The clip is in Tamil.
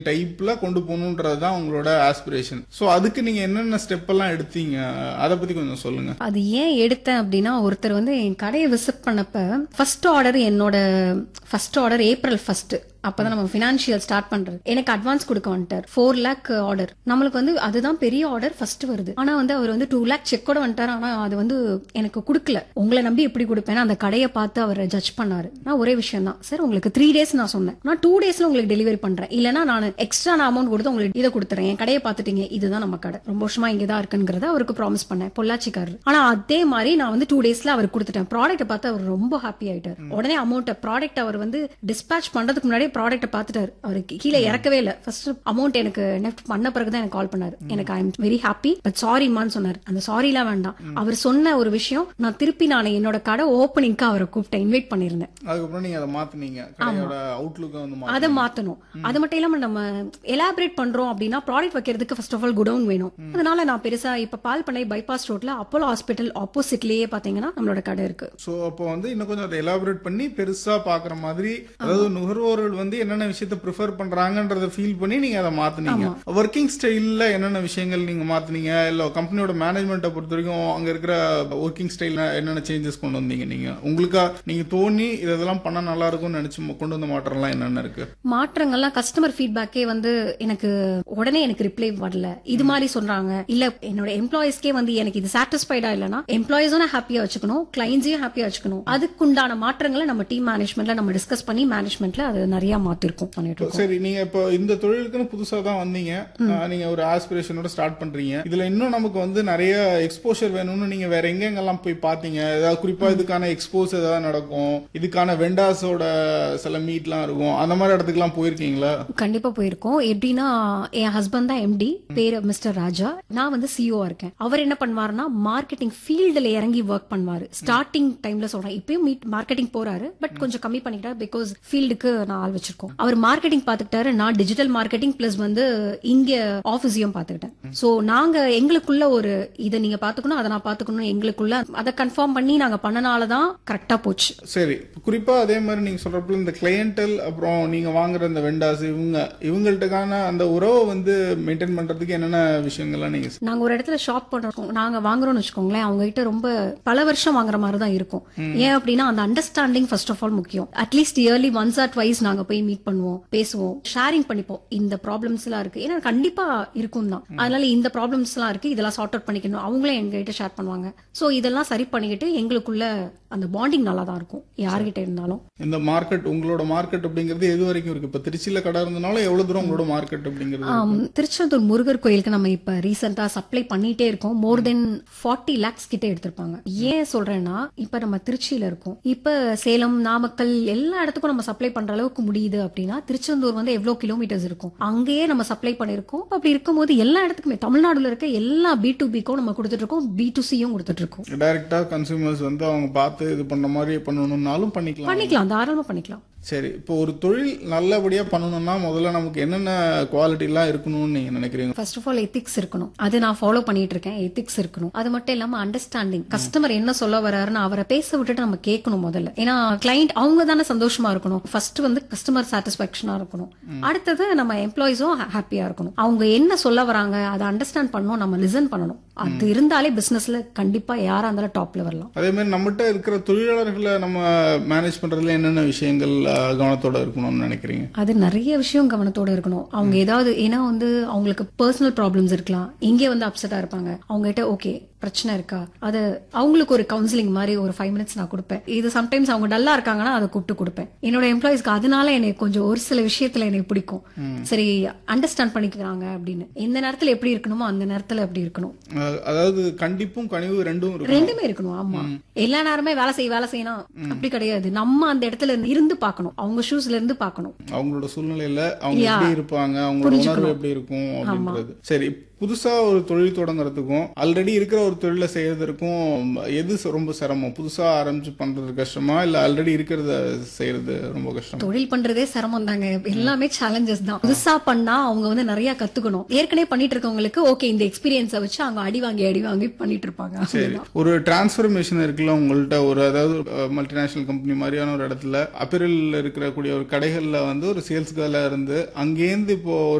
டைப்ல கொண்டு போகணுன்றது தான் உங்களோட ஆஸ்பிரேஷன் சோ அதுக்கு நீங்க என்னென்ன ஸ்டெப் எல்லாம் எடுத்தீங்க அதை பத்தி கொஞ்சம் சொல்லுங்க அது ஏன் எடுத்தேன் அப்படின்னா ஒருத்தர் வந்து என் கடையை விசிட் பண்ணப்ப ஃபர்ஸ்ட் ஆர்டர் என்னோட ஃபர்ஸ்ட் ஆர்டர் ஏப்ரல் ஃபர்ஸ்ட் அப்பதான் நம்ம ஃபினான்ஷியல் ஸ்டார்ட் பண்றது எனக்கு அட்வான்ஸ் கொடுக்க வந்துட்டார் ஃபோர் லேக் ஆர்டர் நம்மளுக்கு வந்து அதுதான் பெரிய ஆர்டர் ஃபர்ஸ்ட் வருது ஆனா வந்து அவர் வந்து டூ லேக் செக்கோட வந்துட்டார் ஆனா அது வந்து எனக்கு கொடுக்கல உங்களை நம்பி எப்படி கொடுப்பேன் அந்த கடையை பார்த்து அவர் ஜட்ஜ் பண்ணாரு நான் ஒரே விஷயம் தான் சார் உங்களுக்கு த்ரீ டேஸ் நான் சொன்னேன் நான் டூ டேஸ்ல உங்களுக்கு டெலிவரி பண்றேன் இல்லனா நான் எக்ஸ்ட்ரா நான் அமௌண்ட் கொடுத்து உங்களுக்கு இதை கொடுத்துறேன் என் கடையை பார்த்துட்டீங்க இதுதான் நம்ம கடை ரொம்ப வருஷமா இங்கே தான் இருக்குங்கிறத அவருக்கு ப்ராமிஸ் பண்ணேன் பொள்ளாச்சிக்காரர் ஆனா அதே மாதிரி நான் வந்து டூ டேஸ்ல அவர் கொடுத்துட்டேன் ப்ராடக்ட்டை பார்த்து அவர் ரொம்ப ஹாப்பி ஆயிட்டார் உடனே அமௌண்ட் ப்ராடக்ட் அவர் வந்து டிஸ்பேச் பண்றதுக்கு முன்னாடியே ப்ராடக்ட்டை பார்த்துட்டாரு அவருக்கு கீழே இறக்கவே இல்லை ஃபர்ஸ்ட் அமௌண்ட் எனக்கு நெஃப்ட் பண்ண பிறகு தான் எனக்கு கால் பண்ணாரு எனக்கு I am very happy but சாரிமான்னு சொன்னார் அந்த சாரிலாம் வேண்டாம் அவர் சொன்ன ஒரு விஷயம் நான் திருப்பி நான் என்னோட கடை ஓப்பனிங்க்கு அவரை கூப்பிட்டேன் இன்வைட் பண்ணியிருந்தேன் அதுக்கப்புறம் நீங்க அதை மாத்துனீங்க கடையோட அவுட்லுக்க வந்து மாத்தி- அதை மாத்தணும் அது மட்டும் இல்லாம நம்ம எலாபரேட் பண்றோம் அப்படின்னா ப்ராடக்ட் வைக்கிறதுக்கு ஃபர்ஸ்ட் ஆஃப் ஆல் குடவுன் வேணும் அதனால நான் பெருசா இப்ப பால் பண்ணை பைபாஸ் ரோட்ல அப்போலோ ஹாஸ்பிட்டல் ஆப்போசிட்லயே பாத்தீங்கன்னா நம்மளோட கடை இருக்கு சோ அப்போ வந்து இன்னும் கொஞ்சம் அதை எலாபரேட் பண்ணி பெருசா பாக்குற மாதிரி அதாவது நுகர்வோர்கள் வந்து என்னென்ன விஷயத்த ப்ரிஃபர் பண்றாங்கன்றத ஃபீல் பண்ணி நீங்க அதை மாத்துனீங்க ஒர்க்கிங் ஸ்டைல்ல என்னென்ன விஷயங்கள் நீங்க மாத்துனீங்க இல்ல கம்பெனியோட மேனேஜ்மெண்ட்டை பொறுத்த வரைக்கும் அங்க இருக்கிற ஒர்க்கிங் ஸ்டைல்ல என்னென்ன சேஞ்சஸ் கொண்டு வந்தீங்க நீங்க உங்களுக்கா நீங்க தோணி இதெல்லாம் பண்ணா நல்லா இருக்கும்னு நினைச்சு கொண்டு வந்த மாற்றம்லாம் என்னென்ன இருக்கு மாற்றங்கள்லாம் கஸ்டமர் ஃபீட்பேக்கே வந்து எனக்கு உடனே எனக்கு ரிப்ளை வரல இது மாதிரி சொல்றாங்க இல்ல என்னோட எம்ப்ளாயிஸ்க்கே வந்து எனக்கு இது சாட்டிஸ்ஃபைடா இல்லனா எம்ப்ளாயிஸும் ஹாப்பியா வச்சுக்கணும் கிளைண்ட்ஸையும் ஹாப்பியா வச்சுக்கணும் அதுக்குண்டான மாற்றங்களை நம்ம டீம் மேனேஜ்மெண்ட்ல நம்ம டிஸ்கஸ் பண்ணி மேனேஜ்மெண்ட்ல அது நிறைய மாத்திருக்கோம் பண்ணிட்டு இருக்கோம் சரி நீங்க இப்போ இந்த தொழிலுக்குன்னு புதுசா தான் வந்தீங்க ஆஹ் நீங்க ஒரு ஆஸ்பிரேஷனோட ஸ்டார்ட் பண்றீங்க இதுல இன்னும் நமக்கு வந்து நிறைய எக்ஸ்போஷர் வேணும்னு நீங்க வேற எங்க எங்கெல்லாம் போய் பாத்தீங்க ஏதாவது குறிப்பா இதுக்கான எக்ஸ்போஸ் ஏதாவது நடக்கும் இதுக்கான வெண்டாஸோட சில மீட்லாம் இருக்கும் அந்த மாதிரி இடத்துக்குலாம் போயிருக்கீங்களா கண்டிப்பா போயிருக்கோம் எப்படின்னா என் ஹஸ்பண்ட் தான் எம்டி பேரு மிஸ்டர் ராஜா நான் வந்து சிஓ இருக்கேன் அவர் என்ன பண்ணுவாருன்னா மார்க்கெட்டிங் ஃபீல்டுல இறங்கி ஒர்க் பண்ணுவாரு ஸ்டார்டிங் டைம்ல சொல்றேன் இப்பயும் மீட் மார்க்கெட்டிங் போறாரு பட் கொஞ்சம் கம்மி பண்ணிக்கிட்டாரு பிகாஸ் ஃபீல்டுக்கு நான் ஆள் வச்சிருக்கோம் அவர் மார்க்கெட்டிங் பாத்துக்கிட்டாரு நான் டிஜிட்டல் மார்க்கெட்டிங் பிளஸ் வந்து இங்க ஆபீஸையும் பாத்துக்கிட்டேன் சோ நாங்க எங்களுக்குள்ள ஒரு இதை நீங்க பாத்துக்கணும் அதை நான் பாத்துக்கணும் எங்களுக்குள்ள அதை கன்ஃபார்ம் பண்ணி நாங்க பண்ணனாலதான் கரெக்டா போச்சு சரி குறிப்பா அதே மாதிரி நீங்க சொல்றப்ப இந்த கிளையண்டல் அப்புறம் நீங்க வாங்குற இந்த வெண்டாஸ் இவங்க இவங்கள்ட்டக்கான அந்த உறவை வந்து மெயின்டைன் பண்றதுக்கு என்னென்ன விஷயங்கள்லாம் நீங்க நாங்க ஒரு இடத்துல ஷாப் பண்றோம் நாங்க வாங்குறோம்னு வச்சுக்கோங்களேன் அவங்க கிட்ட ரொம்ப பல வருஷம் வாங்குற மாதிரி தான் இருக்கும் ஏன் அப்படின்னா அந்த அண்டர்ஸ்டாண்டிங் ஃபர்ஸ்ட் ஆஃப் ஆல் முக்கியம் at least early once or twice நாங்க போய் மீட் பண்ணுவோம் பேசுவோம் ஷேரிங் பண்ணிப்போம் இந்த ப்ராப்ளம்ஸ் எல்லாம் இருக்கு ஏன்னா கண்டிப்பா இருக்கும் தான் அதனால இந்த ப்ராப்ளம்ஸ் எல்லாம் இருக்கு இதெல்லாம் சார்ட் அவுட் பண்ணிக்கணும் அவங்களே எங்க கிட்ட ஷேர் பண்ணுவாங்க சோ இதெல்லாம் சரி பண்ணிக்கிட்டு எங்களுக்குள்ள அந்த பாண்டிங் நல்லா தான் இருக்கும் யார்கிட்ட இருந்தாலும் இந்த மார்க்கெட் உங்களோட மார்க்கெட் அப்படிங்கிறது எது வரைக்கும் இருக்கு இப்ப திருச்சியில கடை இருந்தனால எவ்வளவு தூரம் உங்களோட மார்க்கெட் அப்படிங்கிறது ஆம், திருச்செந்தூர் முருகர் கோயிலுக்கு நம்ம இப்ப ரீசெண்டா சப்ளை பண்ணிட்டே இருக்கோம் மோர் தென் ஃபார்ட்டி லேக்ஸ் கிட்ட எடுத்திருப்பாங்க ஏன் சொல்றேன்னா இப்ப நம்ம திருச்சியில இருக்கோம் இப்ப சேலம் நாமக்கல் எல்லா இடத்துக்கும் நம்ம சப்ளை பண்ற அளவுக்கு முடியுது அப்படின்னா திருச்செந்தூர் வந்து எவ்வளவு கிலோமீட்டர்ஸ் இருக்கும் அங்கேயே நம்ம சப்ளை பண்ணிருக்கோம் அப்படி இருக்கும்போது எல்லா இடத்துக்குமே தமிழ்நாடுல இருக்க எல்லா பி டு பிக்கும் நம்ம கொடுத்துட்டு இருக்கோம் பி டு சியும் கொடுத்துட்டு இருக்கோம் டைரக்டா கன்சூமர்ஸ் வந்து அவங்க பார்த்து இது பண்ண மாதிரி பண்ணணும்னாலும் பண்ணிக்கலாம் பண்ணிக்கலாம் தாராளமா பண்ணிக்கலாம் சரி இப்போ ஒரு தொழில் நல்லபடியா பண்ணணும்னா முதல்ல நமக்கு என்னென்ன குவாலிட்டி எல்லாம் இருக்கணும்னு நீங்க நினைக்கிறீங்க ஃபர்ஸ்ட் ஆஃப் ஆல் எத்திக்ஸ் இருக்கணும் அது நான் ஃபாலோ பண்ணிட்டு இருக்கேன் எத்திக்ஸ் இருக்கணும் அது மட்டும் இல்லாம அண்டர்ஸ்டாண்டிங் கஸ்டமர் என்ன சொல்ல வராருன்னு அவரை பேச விட்டுட்டு நம்ம கேட்கணும் முதல்ல ஏன்னா கிளைண்ட் அவங்க தானே சந்தோஷமா இருக்கணும் ஃபர்ஸ்ட் வந்து கஸ்டமர் சாட்டிஸ்பாக்சனா இருக்கணும் அடுத்தது நம்ம எம்ப்ளாயிஸும் ஹாப்பியா இருக்கணும் அவங்க என்ன சொல்ல வராங்க அதை அண்டர்ஸ்டாண்ட் பண்ணணும் நம்ம லிசன் பண்ணணும் அது இருந்தாலே பிசினஸ்ல கண்டிப்பா யாரா இருந்தாலும் டாப்ல வரலாம் அதே மாதிரி நம்மகிட்ட இருக்கிற தொழிலாளர்களை நம்ம மேனேஜ் பண்றதுல என்னென்ன விஷயங்கள் அஹ், கவனத்தோட இருக்கணும்னு நினைக்கிறீங்க அது நிறைய விஷயம் கவனத்தோட இருக்கணும் அவங்க ஏதாவது ஏன்னா வந்து அவங்களுக்கு பர்சனல் ப்ராப்ளம்ஸ் இருக்கலாம் இங்கே வந்து அப்செட்டா இருப்பாங்க அவங்க கிட்ட ஓகே பிரச்சனை இருக்கா அது அவங்களுக்கு ஒரு கவுன்சிலிங் மாதிரி ஒரு ஃபைவ் மினிட்ஸ் நான் கொடுப்பேன் இது சம்டைம்ஸ் அவங்க டல்லா இருக்காங்கன்னா அதை கூப்பிட்டு கொடுப்பேன் என்னோட எம்ப்ளாயிஸ்க்கு அதனால எனக்கு கொஞ்சம் ஒரு சில விஷயத்துல எனக்கு பிடிக்கும் சரி அண்டர்ஸ்டாண்ட் பண்ணிக்கிறாங்க அப்படின்னு எந்த நேரத்துல எப்படி இருக்கணுமோ அந்த நேரத்துல அப்படி இருக்கணும் அஹ், அதாவது கண்டிப்பும் கனிவு ரெண்டும் இருக்கும் ரெண்டுமே இருக்கணும் ஆமா எல்லா நேரமே வேலை செய் வேலை செய்யணும் அப்படி கிடையாது நம்ம அந்த இடத்துல இருந்து பார்க்கணும் அவங்க ஷூஸ்ல இருந்து பார்க்கணும் அவங்களோட சூழ்நிலையில அவங்க எப்படி இருப்பாங்க அவங்களோட உணர்வு எப்படி இருக்கும் அப்படின்றது சரி புதுசா ஒரு தொழில் தொடங்குறதுக்கும் ஆல்ரெடி இருக்கிற ஒரு தொழிலை செய்யறதுக்கும் எது ச- ரொம்ப சிரமம் புதுசா ஆரம்பிச்சு பண்றது கஷ்டமா இல்ல ஆல்ரெடி இருக்கிறத செய்யறது ரொம்ப கஷ்டம் தொழில் பண்றதே சிரமம் தாங்க எல்லாமே சேலஞ்சஸ் தான் புதுசா பண்ணா அவங்க வந்து நிறைய கத்துக்கணும் ஏற்கனவே பண்ணிட்டு இருக்கவங்களுக்கு ஓகே இந்த எக்ஸ்பீரியன்ஸை வச்சு அவங்க அடி வாங்கி அடி வாங்கி பண்ணிட்டு இருப்பாங்க சரி ஒரு டிரான்ஸ்ஃபர்மேஷன் இருக்குல்ல உங்கள்ட்ட ஒரு அதாவது மல்டிநேஷனல் கம்பெனி மாதிரியான ஒரு இடத்துல அப்பிரல் இருக்கிற கூடிய ஒரு கடைகள்ல வந்து ஒரு சேல்ஸ் கேர்லா இருந்து அங்கேருந்து இப்போ